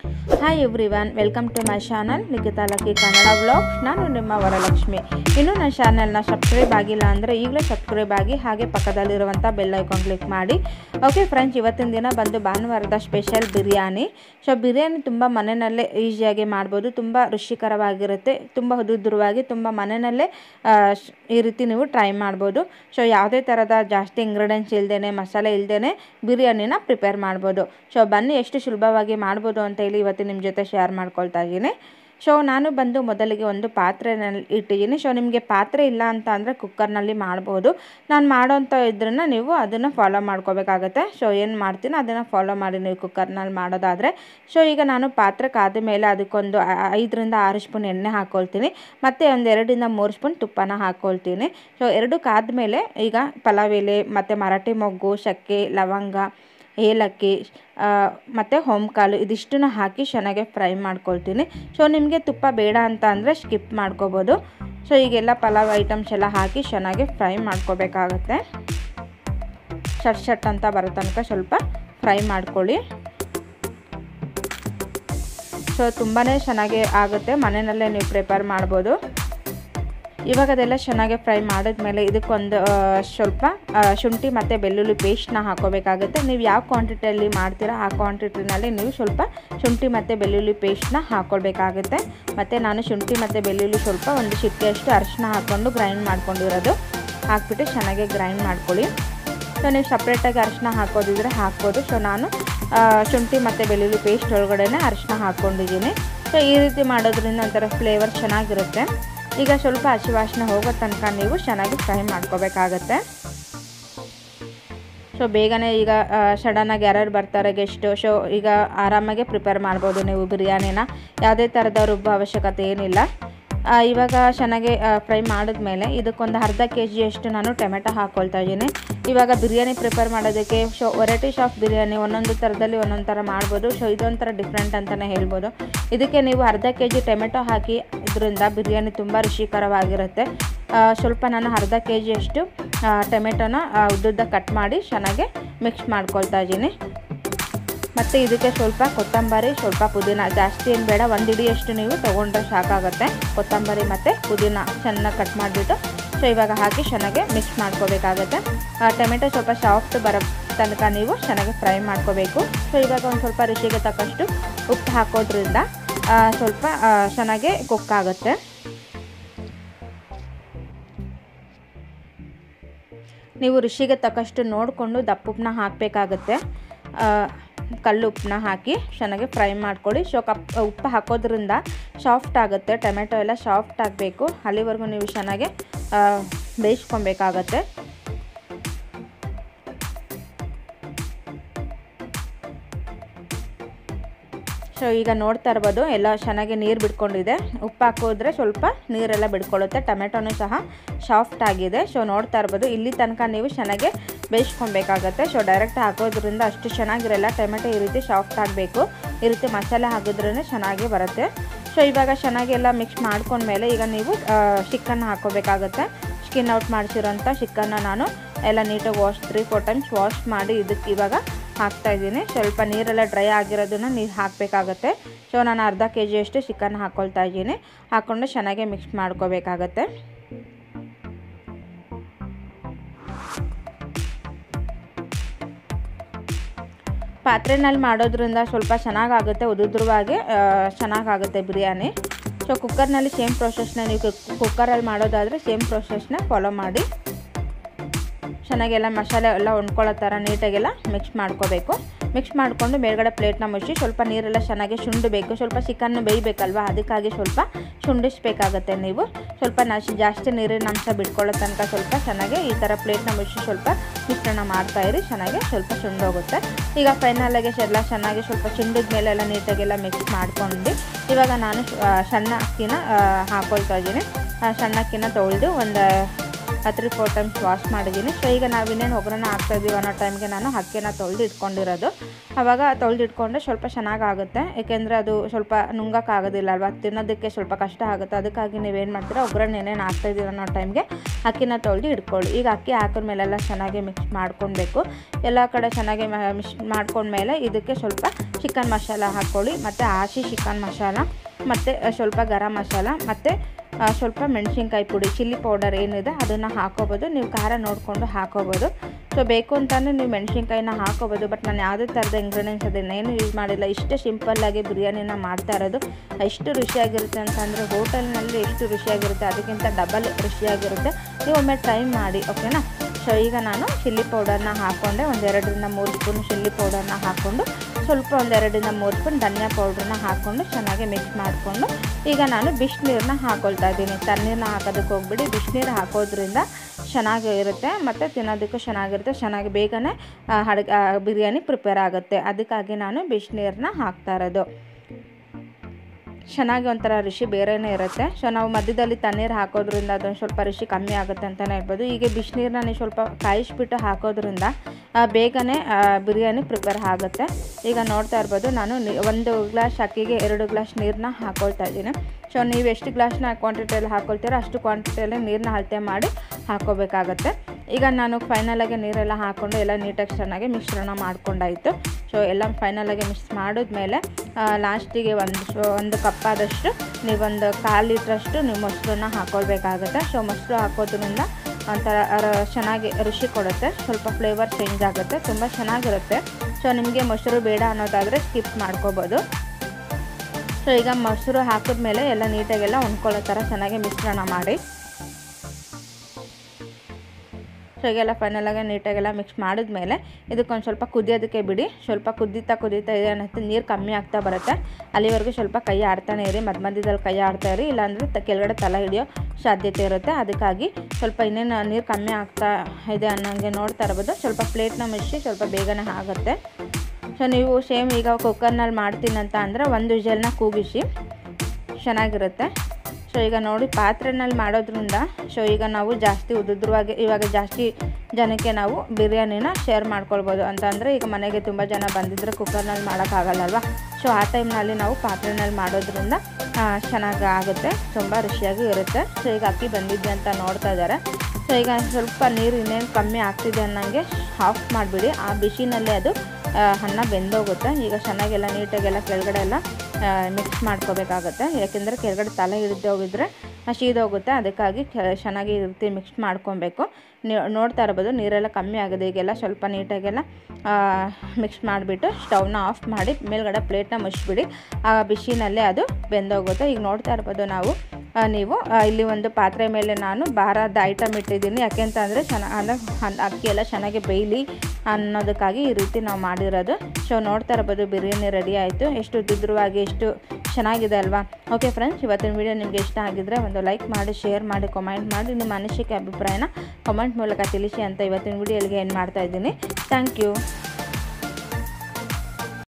hi everyone welcome to my channel Nikhita lucky Kannada vlog ನಾನು ನಿಮ್ಮ ವರಲಕ್ಷ್ಮಿ ಇನ್ನೂ ನನ್ನ ಚಾನಲ್ನ ಸಬ್ಸ್ಕ್ರೈಬ್ ಆಗಿಲ್ಲ ಅಂದರೆ ಈಗಲೇ ಸಬ್ಸ್ಕ್ರೈಬ್ ಆಗಿ ಹಾಗೆ ಪಕ್ಕದಲ್ಲಿರುವಂಥ ಬೆಲ್ ಐಕಾನ್ ಕ್ಲಿಕ್ ಮಾಡಿ ಓಕೆ ಫ್ರೆಂಡ್ಸ್ ಇವತ್ತಿನ ದಿನ ಬಂದು ಭಾನುವಾರದ ಸ್ಪೆಷಲ್ ಬಿರಿಯಾನಿ ಸೊ ಬಿರಿಯಾನಿ ತುಂಬ ಮನೆಯಲ್ಲೇ ಈಸಿಯಾಗಿ ಮಾಡ್ಬೋದು ತುಂಬ ರುಚಿಕರವಾಗಿರುತ್ತೆ ತುಂಬ ಉದುರುವಾಗಿ ತುಂಬ ಮನೆಯಲ್ಲೇ ಆ, ಶ್- ಈ ರೀತಿ ನೀವು ಟ್ರೈ ಮಾಡ್ಬೋದು ಸೊ ಯಾವುದೇ ಥರದ ಜಾಸ್ತಿ ಇಂಗ್ರೀಡಿಯೆಂಟ್ಸ್ ಇಲ್ದೇ ಮಸಾಲೆ ಇಲ್ದೇ ಬಿರಿಯಾನಿನ ಪ್ರಿಪೇರ್ ಮಾಡ್ಬೋದು ಸೊ ಬನ್ನಿ ಎಷ್ಟು ಸುಲಭವಾಗಿ ಮಾಡ್ಬೋದು ಅಂತ ಹೇಳಿ ಇವತ್ತು ನಿಮ್ಮ ಜೊತೆ ಶೇರ್ ಮಾಡ್ಕೊಳ್ತಾ ಇದ್ದೀನಿ ಸೊ ನಾನು ಬಂದು ಮೊದಲಿಗೆ ಒಂದು ಪಾತ್ರೆನಲ್ಲಿ ಇಟ್ಟಿದ್ದೀನಿ ಸೊ ನಿಮಗೆ ಪಾತ್ರೆ ಇಲ್ಲ ಅಂತ ಅಂದರೆ ಕುಕ್ಕರ್ನಲ್ಲಿ ಮಾಡ್ಬೋದು ನಾನು ಮಾಡೋಂಥ ಇದ್ರನ್ನ ನೀವು ಅದನ್ನು ಫಾಲೋ ಮಾಡ್ಕೋಬೇಕಾಗತ್ತೆ ಸೊ ಏನು ಮಾಡ್ತೀನಿ ಅದನ್ನು ಫಾಲೋ ಮಾಡಿ ನೀವು ಕುಕ್ಕರ್ನಲ್ಲಿ ಮಾಡೋದಾದರೆ ಸೊ ಈಗ ನಾನು ಪಾತ್ರೆ ಕಾದ ಮೇಲೆ ಅದಕ್ಕೊಂದು ಐ- ಐದರಿಂದ ಆರು ಸ್ಪೂನ್ ಎಣ್ಣೆ ಹಾಕ್ಕೊಳ್ತೀನಿ ಮತ್ತು ಒಂದು ಎರಡರಿಂದ ಮೂರು ಸ್ಪೂನ್ ತುಪ್ಪನ ಹಾಕ್ಕೊಳ್ತೀನಿ ಸೊ ಎರಡು ಕಾದ ಮೇಲೆ ಈಗ ಪಲಾವ್ ಎಲೆ ಮತ್ತು ಮರಾಠಿ ಮೊಗ್ಗು ಚಕ್ಕೆ ಲವಂಗ ಏಲಕ್ಕಿ ಮತ್ತು ಹೋಮ್ಕಾಳು ಇದಿಷ್ಟನ್ನ ಹಾಕಿ ಚೆನ್ನಾಗಿ ಫ್ರೈ ಮಾಡ್ಕೊಳ್ತೀನಿ ಸೊ ನಿಮಗೆ ತುಪ್ಪ ಬೇಡ ಅಂತ ಅಂದರೆ ಸ್ಕಿಪ್ ಮಾಡ್ಕೋಬೋದು ಸೊ ಈಗೆಲ್ಲ ಪಲಾವ್ ಐಟಮ್ಸ್ ಎಲ್ಲ ಹಾಕಿ ಚೆನ್ನಾಗಿ ಫ್ರೈ ಮಾಡ್ಕೋಬೇಕಾಗತ್ತೆ ಶಟ್ ಶಟ್ ಅಂತ ಬರೋ ತನಕ ಸ್ವಲ್ಪ ಫ್ರೈ ಮಾಡ್ಕೊಳ್ಳಿ ಸೊ ತುಂಬಾ ಚೆನ್ನಾಗಿ ಆಗುತ್ತೆ ಮನೆಯಲ್ಲೇ ನೀವು ಪ್ರಿಪೇರ್ ಮಾಡ್ಬೋದು ಇವಾಗ ಅದೆಲ್ಲ ಚೆನ್ನಾಗಿ ಫ್ರೈ ಮಾಡಿದ್ಮೇಲೆ ಇದಕ್ಕೊಂದು ಆ, ಸ್ವಲ್ಪ ಆ, ಶುಂಠಿ ಮತ್ತು ಬೆಳ್ಳುಳ್ಳಿ ಪೇಸ್ಟ್ನ ಹಾಕೋಬೇಕಾಗುತ್ತೆ ನೀವು ಯಾವ ಕ್ವಾಂಟಿಟಿಯಲ್ಲಿ ಮಾಡ್ತೀರಾ ಆ ಕ್ವಾಂಟಿಟಿನಲ್ಲಿ ನೀವು ಸ್ವಲ್ಪ ಶುಂಠಿ ಮತ್ತು ಬೆಳ್ಳುಳ್ಳಿ ಪೇಸ್ಟ್ನ ಹಾಕ್ಕೊಳ್ಬೇಕಾಗುತ್ತೆ ಮತ್ತು ನಾನು ಶುಂಠಿ ಮತ್ತು ಬೆಳ್ಳುಳ್ಳಿ ಸ್ವಲ್ಪ ಒಂದು ಚಿಟಿಕೆಯಷ್ಟು ಅರಿಶಿನ ಹಾಕ್ಕೊಂಡು ಗ್ರೈಂಡ್ ಮಾಡ್ಕೊಂಡಿರೋದು ಹಾಕ್ಬಿಟ್ಟು ಚೆನ್ನಾಗಿ ಗ್ರೈಂಡ್ ಮಾಡ್ಕೊಳ್ಳಿ ಸೊ ನೀವು ಸಪ್ರೇಟಾಗಿ ಅರಿಶಿನ ಹಾಕೋದಿದ್ರೆ ಹಾಕ್ಬೋದು ಸೊ ನಾನು ಆ, ಶುಂಠಿ ಮತ್ತು ಬೆಳ್ಳುಳ್ಳಿ ಪೇಸ್ಟ್ ಒಳಗಡೆನೆ ಅರಿಶಿನ ಹಾಕ್ಕೊಂಡಿದ್ದೀನಿ ಸೊ ಈ ರೀತಿ ಮಾಡೋದ್ರಿಂದ ಒಂಥರ ಫ್ಲೇವರ್ ಚೆನ್ನಾಗಿರುತ್ತೆ ಈಗ ಸ್ವಲ್ಪ ಹಸಿ ವಾಸನೆ ಹೋಗೋ ತನಕ ನೀವು ಚೆನ್ನಾಗಿ ಫ್ರೈ ಮಾಡ್ಕೋಬೇಕಾಗತ್ತೆ ಸೊ ಬೇಗನೆ ಈಗ ಸಡನ್ನಾಗಿ ಯಾರ್ಯಾರು ಬರ್ತಾರೆ ಗೆಸ್ಟು ಸೊ ಈಗ ಆರಾಮಾಗೆ ಪ್ರಿಪೇರ್ ಮಾಡ್ಬೋದು ನೀವು ಬಿರಿಯಾನಿನ ಯಾವುದೇ ಥರದ ರುಬ್ಬೋ ಅವಶ್ಯಕತೆ ಏನಿಲ್ಲ ಆ, ಇವಾಗ ಚೆನ್ನಾಗಿ ಫ್ರೈ ಮಾಡಿದ್ಮೇಲೆ ಇದಕ್ಕೊಂದು ಅರ್ಧ ಕೆ ಜಿಯಷ್ಟು ನಾನು ಟೊಮೆಟೊ ಹಾಕ್ಕೊಳ್ತಾ ಇದ್ದೀನಿ ಇವಾಗ ಬಿರಿಯಾನಿ ಪ್ರಿಪೇರ್ ಮಾಡೋದಕ್ಕೆ ಸೊ ವೆರೈಟೀಸ್ ಆಫ್ ಬಿರಿಯಾನಿ ಒಂದೊಂದು ಥರದಲ್ಲಿ ಒಂದೊಂದು ಥರ ಮಾಡ್ಬೋದು ಸೊ ಇದೊಂಥರ ಡಿಫ್ರೆಂಟ್ ಅಂತಲೇ ಹೇಳ್ಬೋದು ಇದಕ್ಕೆ ನೀವು ಅರ್ಧ ಕೆ ಜಿ ಟೊಮೆಟೊ ಹಾಕಿ ಇದರಿಂದ ಬಿರಿಯಾನಿ ತುಂಬ ರುಚಿಕರವಾಗಿರುತ್ತೆ ಆ, ಸ್ವಲ್ಪ ನಾನು ಅರ್ಧ ಕೆ ಜಿಯಷ್ಟು ಟೊಮೆಟೊನ ಉದ್ದುದ್ದ ಕಟ್ ಮಾಡಿ ಚೆನ್ನಾಗಿ ಮಿಕ್ಸ್ ಮಾಡ್ಕೊಳ್ತಾ ಇದ್ದೀನಿ ಮತ್ತು ಇದಕ್ಕೆ ಸ್ವಲ್ಪ ಕೊತ್ತಂಬರಿ ಸ್ವಲ್ಪ ಪುದೀನ ಜಾಸ್ತಿ ಏನು ಬೇಡ ಒಂದು ಇಡಿಯಷ್ಟು ನೀವು ತೊಗೊಂಡ್ರೆ ಸಾಕಾಗುತ್ತೆ ಕೊತ್ತಂಬರಿ ಮತ್ತು ಪುದೀನ ಚೆನ್ನಾಗಿ ಕಟ್ ಮಾಡಿಬಿಟ್ಟು ಸೊ ಇವಾಗ ಹಾಕಿ ಚೆನ್ನಾಗಿ ಮಿಕ್ಸ್ ಮಾಡ್ಕೋಬೇಕಾಗತ್ತೆ ಆ, ಟೊಮೆಟೊ ಸ್ವಲ್ಪ ಸಾಫ್ಟ್ ಬರೋ ತನಕ ನೀವು ಚೆನ್ನಾಗಿ ಫ್ರೈ ಮಾಡ್ಕೋಬೇಕು ಸೊ ಇವಾಗ ಒಂದು ಸ್ವಲ್ಪ ರುಚಿಗೆ ತಕ್ಕಷ್ಟು ಉಪ್ಪು ಹಾಕೋದ್ರಿಂದ ಆ, ಸ್ವಲ್ಪ ಆ, ಚೆನ್ನಾಗಿ ಕುಕ್ ಆಗುತ್ತೆ ನೀವು ರುಚಿಗೆ ತಕ್ಕಷ್ಟು ನೋಡಿಕೊಂಡು ದಪ್ಪುಪ್ಪನ್ನ ಹಾಕಬೇಕಾಗತ್ತೆ ಕಲ್ಲು ಉಪ್ಪನ್ನ ಹಾಕಿ ಚೆನ್ನಾಗಿ ಫ್ರೈ ಮಾಡ್ಕೊಳ್ಳಿ ಸೊ ಕಪ್ ಉಪ್ಪು ಹಾಕೋದ್ರಿಂದ ಸಾಫ್ಟ್ ಆಗುತ್ತೆ ಟೊಮೆಟೊ ಎಲ್ಲ ಸಾಫ್ಟ್ ಆಗಬೇಕು ಅಲ್ಲಿವರೆಗೂ ನೀವು ಚೆನ್ನಾಗಿ ಆ, ಬೇಯಿಸ್ಕೊಬೇಕಾಗತ್ತೆ ಸೊ ಈಗ ನೋಡ್ತಾ ಇರ್ಬೋದು ಎಲ್ಲ ಚೆನ್ನಾಗಿ ನೀರು ಬಿಡ್ಕೊಂಡಿದೆ ಉಪ್ಪು ಹಾಕಿದ್ರೆ ಸ್ವಲ್ಪ ನೀರೆಲ್ಲ ಬಿಡ್ಕೊಳ್ಳುತ್ತೆ ಟೊಮೆಟೊನೂ ಸಹ ಸಾಫ್ಟ್ ಆಗಿದೆ ಸೊ ನೋಡ್ತಾ ಇರ್ಬೋದು ಇಲ್ಲಿ ತನಕ ನೀವು ಚೆನ್ನಾಗಿ ಬೇಯಿಸ್ಕೊಬೇಕಾಗತ್ತೆ ಸೊ ಡೈರೆಕ್ಟ್ ಹಾಕೋದ್ರಿಂದ ಅಷ್ಟು ಚೆನ್ನಾಗಿರಲ್ಲ ಟೊಮೆಟೊ ಈ ರೀತಿ ಸಾಫ್ಟ್ ಆಗಬೇಕು ಈ ರೀತಿ ಮಸಾಲೆ ಹಾಕಿದ್ರೇ ಚೆನ್ನಾಗಿ ಬರುತ್ತೆ ಸೊ ಇವಾಗ ಚೆನ್ನಾಗಿ ಎಲ್ಲ ಮಿಕ್ಸ್ ಮಾಡ್ಕೊಂಡ್ಮೇಲೆ ಈಗ ನೀವು ಚಿಕನ್ ಹಾಕೋಬೇಕಾಗತ್ತೆ ಸ್ಕಿನ್ ಔಟ್ ಮಾಡಿಸಿರೋಂಥ ಚಿಕನ್ನ ನಾನು ಎಲ್ಲ ನೀಟಾಗಿ wash three four times wash ಮಾಡಿ ಇದಕ್ಕೆ ಇವಾಗ ಹಾಕ್ತಾ ಇದ್ದೀನಿ ಸ್ವಲ್ಪ ನೀರೆಲ್ಲ ಡ್ರೈ ಆಗಿರೋದನ್ನ ನೀರು ಹಾಕಬೇಕಾಗತ್ತೆ ಸೊ ನಾನು ಅರ್ಧ ಕೆ ಜಿಯಷ್ಟು ಚಿಕನ್ ಹಾಕ್ಕೊಳ್ತಾ ಇದ್ದೀನಿ ಹಾಕ್ಕೊಂಡು ಚೆನ್ನಾಗಿ ಮಿಕ್ಸ್ ಮಾಡ್ಕೋಬೇಕಾಗತ್ತೆ ಪಾತ್ರೆನಲ್ಲಿ ಮಾಡೋದ್ರಿಂದ ಸ್ವಲ್ಪ ಚೆನ್ನಾಗಾಗುತ್ತೆ ಉದುದ್ರವಾಗಿ ಚೆನ್ನಾಗಾಗುತ್ತೆ ಬಿರಿಯಾನಿ ಸೊ ಕುಕ್ಕರ್ನಲ್ಲಿ ಸೇಮ್ ಪ್ರೊಸೆಸ್ನ ನೀವು ಕುಕ್ಕರಲ್ಲಿ ಮಾಡೋದಾದರೆ ಸೇಮ್ ಪ್ರೊಸೆಸ್ನ ಫಾಲೋ ಮಾಡಿ ಚೆನ್ನಾಗೆಲ್ಲ ಮಸಾಲೆ ಎಲ್ಲ ಹೊಂದ್ಕೊಳ್ಳೋ ಥರ ನೀಟಾಗೆಲ್ಲ ಮಿಕ್ಸ್ ಮಾಡ್ಕೋಬೇಕು ಮಿಕ್ಸ್ ಮಾಡಿಕೊಂಡು ಮೇಲ್ಗಡೆ ಪ್ಲೇಟ್ನ ಮುಚ್ಚಿ ಸ್ವಲ್ಪ ನೀರೆಲ್ಲ ಚೆನ್ನಾಗಿ ಶುಂಡಬೇಕು ಸ್ವಲ್ಪ ಚಿಕನ್ನು ಬೇಯಬೇಕಲ್ವ ಅದಕ್ಕಾಗಿ ಸ್ವಲ್ಪ ಶುಂಡಿಸ್ಬೇಕಾಗತ್ತೆ ನೀವು ಸ್ವಲ್ಪ ನಶಿ ಜಾಸ್ತಿ ನೀರಿನ ಅಂಶ ಬಿಟ್ಕೊಳ್ಳೋ ತನಕ ಸ್ವಲ್ಪ ಚೆನ್ನಾಗಿ ಈ ಥರ ಪ್ಲೇಟ್ನ ಮುಚ್ಚಿ ಸ್ವಲ್ಪ ಮಿಶ್ರಣ ಮಾಡ್ತಾಯಿರಿ ಚೆನ್ನಾಗಿ ಸ್ವಲ್ಪ ಸುಂಡೋಗುತ್ತೆ ಈಗ ಫೈನಲಾಗಿ ಎಲ್ಲ ಚೆನ್ನಾಗಿ ಸ್ವಲ್ಪ ಚಿಂಡಿದ ಮೇಲೆಲ್ಲ ನೀಟಾಗೆಲ್ಲ ಮಿಕ್ಸ್ ಮಾಡ್ಕೊಂಡು ಇವಾಗ ನಾನು ಆ, ಸಣ್ಣ ಅಕ್ಕಿನ ಆ, ಹಾಕ್ಕೊಳ್ತಾ ಇದ್ದೀನಿ ಆ, ಸಣ್ಣ ಅಕ್ಕಿನ ತೊಳೆದು ಒಂದು ತ್ರೀ ಫೋರ್ ಟೈಮ್ಸ್ ವಾಶ್ ಮಾಡಿದ್ದೀನಿ ಸೊ ಈಗ ನಾವು ಇನ್ನೇನು ಒಗ್ಗರಣೆ ಹಾಕ್ತಾ ಇದ್ದೀವಿ ಅನ್ನೋ ಟೈಮ್ಗೆ ನಾನು ಅಕ್ಕಿನ ತೊಳೆದು ಇಟ್ಕೊಂಡಿರೋದು ಆವಾಗ ತೊಳೆದು ಇಟ್ಕೊಂಡ್ರೆ ಸ್ವಲ್ಪ ಚೆನ್ನಾಗಾಗುತ್ತೆ ಏಕೆಂದರೆ ಅದು ಸ್ವಲ್ಪ ನುಂಗೋಕ್ಕಾಗೋದಿಲ್ಲ ಅಲ್ವಾ ತಿನ್ನೋದಕ್ಕೆ ಸ್ವಲ್ಪ ಕಷ್ಟ ಆಗುತ್ತೆ ಅದಕ್ಕಾಗಿ ನೀವೇನು ಮಾಡ್ತೀರಾ ಒಗ್ಗರಣೆ ಏನೇನು ಹಾಕ್ತಾ ಇದ್ದೀರ ಅನ್ನೋ ಟೈಮ್ಗೆ ಅಕ್ಕಿನ ತೊಳೆದು ಇಟ್ಕೊಳ್ಳಿ ಈಗ ಅಕ್ಕಿ ಹಾಕಿದ ಮೇಲೆಲ್ಲ ಚೆನ್ನಾಗಿ ಮಿಕ್ಸ್ ಮಾಡ್ಕೊಳ್ಬೇಕು ಎಲ್ಲ ಕಡೆ ಚೆನ್ನಾಗಿ ಮಿಕ್ಸ್ ಮಾಡ್ಕೊಂಡ್ಮೇಲೆ ಇದಕ್ಕೆ ಸ್ವಲ್ಪ ಚಿಕನ್ ಮಸಾಲ ಹಾಕ್ಕೊಳ್ಳಿ ಮತ್ತು ಆಶಿ ಚಿಕನ್ ಮಸಾಲ ಮತ್ತು ಸ್ವಲ್ಪ ಗರಂ ಮಸಾಲ ಮತ್ತು ಆ, ಸ್ವಲ್ಪ ಮೆಣಸಿನ್ಕಾಯಿ ಪುಡಿ ಚಿಲ್ಲಿ ಪೌಡರ್ ಏನಿದೆ ಅದನ್ನು ಹಾಕೋಬೋದು ನೀವು ಖಾರ ನೋಡಿಕೊಂಡು ಹಾಕೋಬೋದು ಸೊ ಬೇಕು ಅಂತಂದರೆ ನೀವು ಮೆಣಸಿನ್ಕಾಯಿನ ಹಾಕೋಬೋದು ಬಟ್ ನಾನು ಯಾವುದೇ ಥರದ ಇಂಗ್ರೀಡಿಯೆಂಟ್ಸ್ ಅದನ್ನೇನು ಯೂಸ್ ಮಾಡಿಲ್ಲ ಇಷ್ಟೇ ಸಿಂಪಲ್ಲಾಗಿ ಬಿರಿಯಾನಿನ ಮಾಡ್ತಾ ಇರೋದು ಎಷ್ಟು ರುಚಿಯಾಗಿರುತ್ತೆ ಅಂತಂದರೆ ಹೋಟೆಲ್ನಲ್ಲಿ ಎಷ್ಟು ರುಚಿಯಾಗಿರುತ್ತೆ ಅದಕ್ಕಿಂತ ಡಬಲ್ ರುಚಿಯಾಗಿರುತ್ತೆ ನೀವು ಒಮ್ಮೆ ಟ್ರೈ ಮಾಡಿ ಓಕೆನಾ ಸೊ ಈಗ ನಾನು ಚಿಲ್ಲಿ ಪೌಡರ್ನ ಹಾಕ್ಕೊಂಡೆ ಒಂದೆರಡರಿಂದ ಮೂರು ಸ್ಪೂನ್ ಚಿಲ್ಲಿ ಪೌಡರ್ನ ಹಾಕ್ಕೊಂಡು ಸ್ವಲ್ಪ ಒಂದೆರಡರಿಂದ ಮೂರು ಸ್ಪೂನ್ ಧನಿಯಾ ಪೌಡ್ರನ್ನ ಹಾಕ್ಕೊಂಡು ಚೆನ್ನಾಗಿ ಮಿಕ್ಸ್ ಮಾಡಿಕೊಂಡು ಈಗ ನಾನು ಬಿಸಿನೀರನ್ನ ಹಾಕೊಳ್ತಾ ಇದ್ದೀನಿ ತಣ್ಣೀರನ್ನ ಹಾಕೋದಕ್ಕೆ ಹೋಗ್ಬಿಡಿ ಬಿಸಿನೀರು ಹಾಕೋದ್ರಿಂದ ಚೆನ್ನಾಗಿ ಇರುತ್ತೆ ಮತ್ತು ತಿನ್ನೋದಕ್ಕೂ ಚೆನ್ನಾಗಿರುತ್ತೆ ಚೆನ್ನಾಗಿ ಬೇಗನೆ ಅಡುಗೆ ಬಿರಿಯಾನಿ ಪ್ರಿಪೇರ್ ಆಗುತ್ತೆ ಅದಕ್ಕಾಗಿ ನಾನು ಬಿಸಿನೀರನ್ನ ಹಾಕ್ತಾ ಇರೋದು ಚೆನ್ನಾಗಿ ಒಂಥರ ರುಚಿ ಬೇರೆಯೇ ಇರುತ್ತೆ ಸೊ ನಾವು ಮಧ್ಯದಲ್ಲಿ ತಣ್ಣೀರು ಹಾಕೋದ್ರಿಂದ ಅದೊಂದು ಸ್ವಲ್ಪ ರುಚಿ ಕಮ್ಮಿ ಆಗುತ್ತೆ ಅಂತಲೇ ಹೇಳ್ಬೋದು ಹೀಗೆ ಬಿಸಿನೀರನ್ನ ನೀವು ಸ್ವಲ್ಪ ಕಾಯಿಸ್ಬಿಟ್ಟು ಹಾಕೋದ್ರಿಂದ ಆ, ಬೇಗನೆ ಆ, ಬಿರಿಯಾನಿ ಪ್ರಿಪೇರ್ ಆಗುತ್ತೆ ಈಗ ನೋಡ್ತಾ ಇರ್ಬೋದು ನಾನು ನಿ- ಒಂದು ಗ್ಲಾಸ್ ಅಕ್ಕಿಗೆ ಎರಡು ಗ್ಲಾಸ್ ನೀರನ್ನ ಹಾಕೊಳ್ತಾ ಇದ್ದೀನಿ ಸೊ ನೀವು ಎಷ್ಟು ಗ್ಲಾಸ್ನ ಕ್ವಾಂಟಿಟಿಯಲ್ಲಿ ಹಾಕೊಳ್ತೀರೋ ಅಷ್ಟು ಕ್ವಾಂಟಿಟಿಯಲ್ಲಿ ನೀರನ್ನ ಅಳತೆ ಮಾಡಿ ಹಾಕೋಬೇಕಾಗತ್ತೆ ಈಗ ನಾನು ಫೈನಲಾಗಿ ನೀರೆಲ್ಲ ಹಾಕ್ಕೊಂಡು ಎಲ್ಲ ನೀಟಾಗಿ ಚೆನ್ನಾಗಿ ಮಿಶ್ರಣ ಮಾಡ್ಕೊಂಡಾಯಿತು ಸೊ ಎಲ್ಲ ಫೈನಲಾಗಿ ಮಿಕ್ಸ್ ಮಾಡಿದ್ಮೇಲೆ ಲಾಸ್ಟಿಗೆ ಒಂದು ಸೊ ಒಂದು ಕಪ್ ಆದಷ್ಟು ನೀವೊಂದು ಕಾಲು ಲೀಟ್ರಷ್ಟು ನೀವು ಮೊಸರನ್ನ ಹಾಕೊಳ್ಬೇಕಾಗುತ್ತೆ ಸೊ ಮೊಸರು ಹಾಕೋದ್ರಿಂದ ಒಂಥರ ರ- ಚೆನ್ನಾಗಿ ರುಚಿ ಕೊಡುತ್ತೆ ಸ್ವಲ್ಪ ಫ್ಲೇವರ್ ಚೇಂಜ್ ಆಗುತ್ತೆ ತುಂಬ ಚೆನ್ನಾಗಿರುತ್ತೆ ಸೊ ನಿಮಗೆ ಮೊಸರು ಬೇಡ ಅನ್ನೋದಾದರೆ ಸ್ಕಿಪ್ ಮಾಡ್ಕೋಬೋದು ಸೊ ಈಗ ಮೊಸರು ಹಾಕಿದ್ಮೇಲೆ ಎಲ್ಲ ನೀಟಾಗೆಲ್ಲ ಹೊಂದ್ಕೊಳ್ಳೋ ಥರ ಚೆನ್ನಾಗಿ ಮಿಶ್ರಣ ಮಾಡಿ ಸೊ ಈಗೆಲ್ಲ ಫೈನಲಾಗಿ ನೀಟಾಗೆಲ್ಲ ಮಿಕ್ಸ್ ಮಾಡಿದ್ಮೇಲೆ ಇದಕ್ಕೊಂದು ಸ್ವಲ್ಪ ಕುದಿಯೋದಕ್ಕೆ ಬಿಡಿ ಸ್ವಲ್ಪ ಕುದೀತಾ ಕುದೀತಾ ಏನಾಗುತ್ತೆ ನೀರು ಕಮ್ಮಿ ಆಗ್ತಾ ಬರುತ್ತೆ ಅಲ್ಲಿವರೆಗೂ ಸ್ವಲ್ಪ ಕೈ ಆಡ್ತಾನೆ ಇರಿ ಮಧ್ಯ ಮಧ್ಯದಲ್ಲಿ ಕೈ ಆಡ್ತಾ ಇರಿ ಇಲ್ಲಾಂದರೆ ತ ಕೆಳಗಡೆ ತಲೆ ಹಿಡಿಯೋ ಸಾಧ್ಯತೆ ಇರುತ್ತೆ ಅದಕ್ಕಾಗಿ ಸ್ವಲ್ಪ ಇನ್ನೇನು ನೀರು ಕಮ್ಮಿ ಆಗ್ತಾ ಇದೆ ಅನ್ನೋಂಗೆ ನೋಡ್ತಾ ಇರ್ಬೋದು ಸ್ವಲ್ಪ ಪ್ಲೇಟ್ನ ಮುಚ್ಚಿ ಸ್ವಲ್ಪ ಬೇಗನೆ ಆಗುತ್ತೆ ಸೊ ನೀವು ಸೇಮ್ ಈಗ ಕುಕ್ಕರ್ನಲ್ಲಿ ಮಾಡ್ತೀನಂತ ಅಂದರೆ ಒಂದು ವಿಜಲ್ನ ಕೂಗಿಸಿ ಚೆನ್ನಾಗಿರುತ್ತೆ ಸೊ ಈಗ ನೋಡಿ ಪಾತ್ರೆನಲ್ಲಿ ಮಾಡೋದ್ರಿಂದ ಸೊ ಈಗ ನಾವು ಜಾಸ್ತಿ ಉದುದ್ರವಾಗಿ ಇವಾಗ ಜಾಸ್ತಿ ಜನಕ್ಕೆ ನಾವು ಬಿರಿಯಾನಿನ ಶೇರ್ ಮಾಡ್ಕೊಳ್ಬೋದು ಅಂತ ಅಂದರೆ ಈಗ ಮನೆಗೆ ತುಂಬ ಜನ ಬಂದಿದ್ದರೆ ಕುಕ್ಕರ್ನಲ್ಲಿ ಮಾಡೋಕ್ಕಾಗಲ್ಲಲ್ವ ಸೊ ಆ ಟೈಮ್ನಲ್ಲಿ ನಾವು ಪಾತ್ರೆನಲ್ಲಿ ಮಾಡೋದ್ರಿಂದ ಆ, ಚೆನ್ನಾಗಿ ಆಗುತ್ತೆ ತುಂಬ ರುಚಿಯಾಗಿ ಇರುತ್ತೆ ಸೊ ಈಗ ಅಕ್ಕಿ ಬಂದಿದ್ದೆ ಅಂತ ನೋಡ್ತಾ ಇದ್ದಾರೆ ಸೊ ಈಗ ಸ್ವಲ್ಪ ನೀರು ಇನ್ನೇನು ಕಮ್ಮಿ ಆಗ್ತಿದೆ ಅನ್ನಂಗೆ ಆಫ್ ಮಾಡಿಬಿಡಿ ಆ ಬಿಸಿನಲ್ಲೇ ಅದು ಆ, ಅನ್ನ ಬೆಂದೋಗುತ್ತೆ ಈಗ ಚೆನ್ನಾಗೆಲ್ಲ ನೀಟಾಗೆಲ್ಲ ಕೆಳಗಡೆ ಎಲ್ಲ ಮಿಕ್ಸ್ ಮಾಡ್ಕೋಬೇಕಾಗತ್ತೆ ಯಾಕೆಂದರೆ ಕೆಳಗಡೆ ತಲೆ ಹಿಡಿದು ಹೋಗಿದ್ರೆ ಸೀದೋಗುತ್ತೆ ಅದಕ್ಕಾಗಿ ಕೆ- ಚೆನ್ನಾಗಿ ಈ ರೀತಿ ಮಿಕ್ಸ್ ಮಾಡ್ಕೊಬೇಕು ನೀವು ನೋಡ್ತಾ ಇರ್ಬೋದು ನೀರೆಲ್ಲ ಕಮ್ಮಿ ಆಗಿದೆ ಈಗೆಲ್ಲ ಸ್ವಲ್ಪ ನೀಟಾಗೆಲ್ಲ ಮಿಕ್ಸ್ ಮಾಡಿಬಿಟ್ಟು ಸ್ಟವ್ನ ಆಫ್ ಮಾಡಿ ಮೇಲ್ಗಡೆ ಪ್ಲೇಟ್ನ ಮುಚ್ಚಿಬಿಡಿ ಆ ಬಿಸಿನಲ್ಲೇ ಅದು ಬೆಂದೋಗುತ್ತೆ ಈಗ ನೋಡ್ತಾ ಇರ್ಬೋದು ನಾವು ಆ, ನೀವು ಆ, ಇಲ್ಲಿ ಒಂದು ಪಾತ್ರೆ ಮೇಲೆ ನಾನು ಭಾರದ ಐಟಮ್ ಇಟ್ಟಿದ್ದೀನಿ ಯಾಕೆಂತಂದರೆ ಚೆನ್ನಾಗಿ ಅಂದರೆ ಅಕ್ಕಿ ಎಲ್ಲ ಚೆನ್ನಾಗಿ ಬೇಯಲಿ ಅನ್ನೋದಕ್ಕಾಗಿ ಈ ರೀತಿ ನಾವು ಮಾಡಿರೋದು ಸೊ ನೋಡ್ತಾ ಇರ್ಬೋದು ಬಿರಿಯಾನಿ ರೆಡಿ ಆಯಿತು ಎಷ್ಟು ಉದ್ದುದ್ರವಾಗಿ ಎಷ್ಟು ಚೆನ್ನಾಗಿದೆ ಅಲ್ವಾ ಓಕೆ ಫ್ರೆಂಡ್ಸ್ ಇವತ್ತಿನ ವಿಡಿಯೋ ನಿಮಗೆ ಇಷ್ಟ ಆಗಿದ್ದರೆ ಒಂದು ಲೈಕ್ ಮಾಡಿ ಶೇರ್ ಮಾಡಿ ಕಮೆಂಟ್ ಮಾಡಿ ನಿಮ್ಮ ಅನಿಸಿಕೆ ಅಭಿಪ್ರಾಯನ ಕಮೆಂಟ್ ಮೂಲಕ ತಿಳಿಸಿ ಅಂತ ಇವತ್ತಿನ ವಿಡಿಯೋ ಇಲ್ಲಿಗೆ ಏನು ಮಾಡ್ತಾ ಇದ್ದೀನಿ ಥ್ಯಾಂಕ್ ಯು